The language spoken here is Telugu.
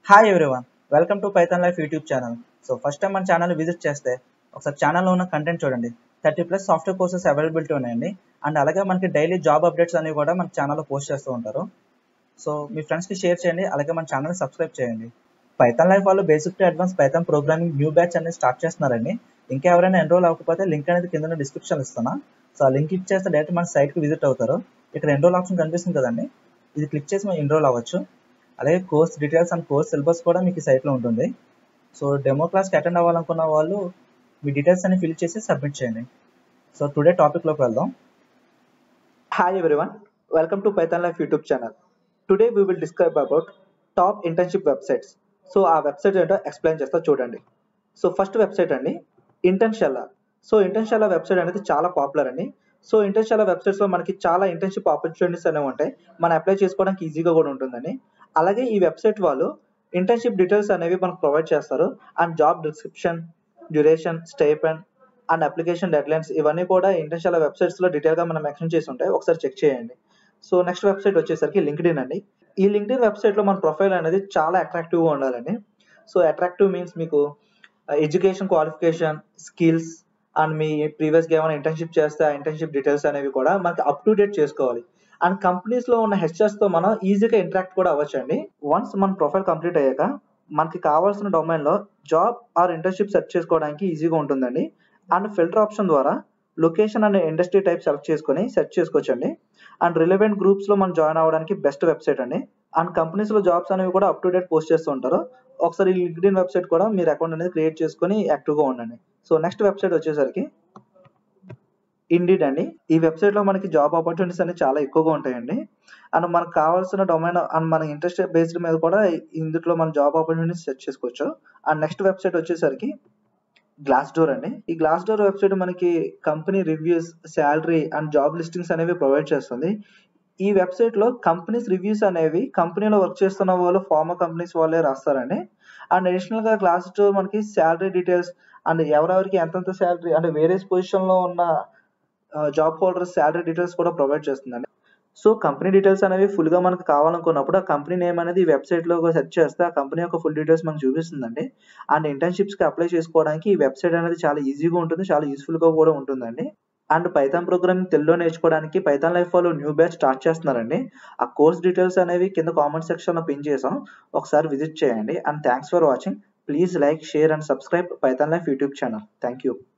hi everyone welcome to Python life YouTube channel so first time మన ఛానల్ విజిట్ చేస్తే ఒకసారి ఛానల్లో ఉన్న కంటెంట్ చూడండి thirty plus software courses availability ఉన్నాయండి అండ్ అలాగే మనకి డైలీ జాబ్ అప్డేట్స్ అనేవి కూడా మన ఛానల్లో పోస్ట్ చేస్తూ ఉంటారు సో మీ ఫ్రెండ్స్కి షేర్ చేయండి అలాగే మన ఛానల్ సబ్స్క్రైబ్ చేయండి పైథాన్ లైఫ్ వాళ్ళు basic to advance Python programming new batch అనేది స్టార్ట్ చేస్తున్నారండి ఇంకా ఎవరైనా ఎన్రోల్ అవ్వకపోతే లింక్ అనేది కింద డిస్క్రిప్షన్ ఇస్తున్నా సో ఆ లింక్ ఇచ్చేస్తే డైరెక్ట్ మన సైట్కి విజిట్ అవుతారు ఇక్కడ ఎన్రోల్ ఆప్షన్ కనిపిస్తుంది కదండి ఇది క్లిక్ చేసి మనం ఎన్రోల్ అవ్వచ్చు అలాగే course details and course syllabus కూడా మీకు ఈ సైట్లో ఉంటుంది సో డెమో క్లాస్కి అటెండ్ అవ్వాలనుకున్న వాళ్ళు మీ డీటెయిల్స్ అన్ని ఫిల్ చేసి సబ్మిట్ చేయండి సో టుడే టాపిక్లోకి వెళ్దాం hi everyone welcome to Python life YouTube channel today we will describe about top internship websites so ఆ వెబ్సైట్ ఏంటో ఎక్స్ప్లెయిన్ చేస్తా చూడండి సో ఫస్ట్ వెబ్సైట్ అండి ఇంటర్న్షెల్లా సో ఇంటర్న్షెల్లా వెబ్సైట్ అనేది చాలా పాపులర్ అండి సో ఇంటర్న్షెల్లా వెబ్సైట్స్లో మనకి చాలా ఇంటర్న్షిప్ ఆపర్చునిటీస్ అనేవి ఉంటాయి మనం అప్లై చేసుకోవడానికి ఈజీగా కూడా ఉంటుందండి అలాగే ఈ వెబ్సైట్ వాళ్ళు ఇంటర్న్షిప్ డీటెయిల్స్ అనేవి మనకు ప్రొవైడ్ చేస్తారు and job description duration stipend and application deadlines ఇవన్నీ కూడా ఇంటర్న్షియల్ వెబ్సైట్స్లో డీటెయిల్గా మనం మెన్షన్ చేసి ఉంటాయి ఒకసారి చెక్ చేయండి సో నెక్స్ట్ వెబ్సైట్ వచ్చేసరికి లింక్డ్ఇన్ అండి ఈ లింక్డ్ఇన్ వెబ్సైట్లో మన ప్రొఫైల్ అనేది చాలా అట్రాక్టివ్గా ఉండాలండి సో అట్రాక్టివ్ మీన్స్ మీకు ఎడ్యుకేషన్ క్వాలిఫికేషన్ స్కిల్స్ అండ్ మీ ప్రీవియస్గా ఏమైనా ఇంటర్న్షిప్ చేస్తే ఆ ఇంటర్న్షిప్ డీటెయిల్స్ అనేవి కూడా మనకి అప్ టు డేట్ చేసుకోవాలి అండ్ కంపెనీస్లో ఉన్న హెచ్ఆర్స్తో మనం ఈజీగా ఇంటరాక్ట్ కూడా అవ్వచ్చండి వన్స్ మన ప్రొఫైల్ కంప్లీట్ అయ్యాక మనకి కావాల్సిన డొమైన్లో జాబ్ ఆర్ ఇంటర్న్షిప్ సెర్చ్ చేసుకోవడానికి ఈజీగా ఉంటుందండి అండ్ ఫిల్టర్ ఆప్షన్ ద్వారా location and industry type select చేసుకొని సెర్చ్ చేసుకోవచ్చండి అండ్ రిలవెంట్ గ్రూప్స్లో మనం జాయిన్ అవ్వడానికి బెస్ట్ వెబ్సైట్ అండి అండ్ కంపెనీస్లో జాబ్స్ అనేవి కూడా అప్ టు డేట్ పోస్ట్ చేస్తూ ఉంటారు ఒకసారి ఈ లింక్డ్ఇన్ వెబ్సైట్ కూడా మీరు అకౌంట్ అనేది క్రియేట్ చేసుకొని యాక్టివ్గా ఉండండి సో నెక్స్ట్ వెబ్సైట్ వచ్చేసరికి ఇండిడ్ అండి ఈ వెబ్సైట్ లో మనకి జాబ్ ఆపర్చునిటీస్ అనేవి చాలా ఎక్కువగా ఉంటాయండి అండ్ మనకు కావాల్సిన డొమైన్ అండ్ మన ఇంట్రెస్ట్ బేస్డ్ మీద కూడా ఇందులో మన జాబ్ ఆపర్చునిటీస్ సెర్చ్ చేసుకోవచ్చు అండ్ నెక్స్ట్ వెబ్సైట్ వచ్చేసరికి గ్లాస్ డోర్ అండి ఈ గ్లాస్ డోర్ వెబ్సైట్ మనకి company reviews salary and job listings అనేవి ప్రొవైడ్ చేస్తుంది ఈ వెబ్సైట్ లో కంపెనీస్ రివ్యూస్ అనేవి కంపెనీలో వర్క్ చేస్తున్న వాళ్ళు ఫార్మర్ కంపెనీస్ వాళ్ళే రాస్తారండి అండ్ అడిషనల్ గా గ్లాస్ డోర్ మనకి శాలరీ డీటెయిల్స్ అండ్ ఎవరెవరికి ఎంతెంత శాలరీ అంటే వేరే పొజిషన్ లో ఉన్న జాబ్ హోల్డర్స్ శాలరీ డీటెయిల్స్ కూడా ప్రొవైడ్ చేస్తుందండి సో కంపెనీ డీటెయిల్స్ అనేవి ఫుల్ గా మనకు కావాలనుకున్నప్పుడు ఆ కంపెనీ నేమ్ అనేది వెబ్సైట్ లో సెర్చ్ చేస్తే ఆ కంపెనీ యొక్క ఫుల్ డీటెయిల్స్ మనకు చూపిస్తుందండి అండ్ ఇంటర్న్షిప్స్ కి అప్లై చేసుకోవడానికి ఈ వెబ్సైట్ అనేది చాలా ఈజీగా ఉంటుంది చాలా యూస్ఫుల్ గా కూడా ఉంటుందండి అండ్ పైథాన్ ప్రోగ్రామింగ్ తెలుగులో నేర్చుకోవడానికి పైథాన్ లైఫ్ వాళ్ళు న్యూ బ్యాచ్ స్టార్ట్ చేస్తున్నారండి ఆ కోర్స్ డీటెయిల్స్ అనేవి కింద కామెంట్ సెక్షన్ లో పిన్ చేసాం ఒకసారి విజిట్ చేయండి and thanks for watching please like share and subscribe Python life YouTube channel thank you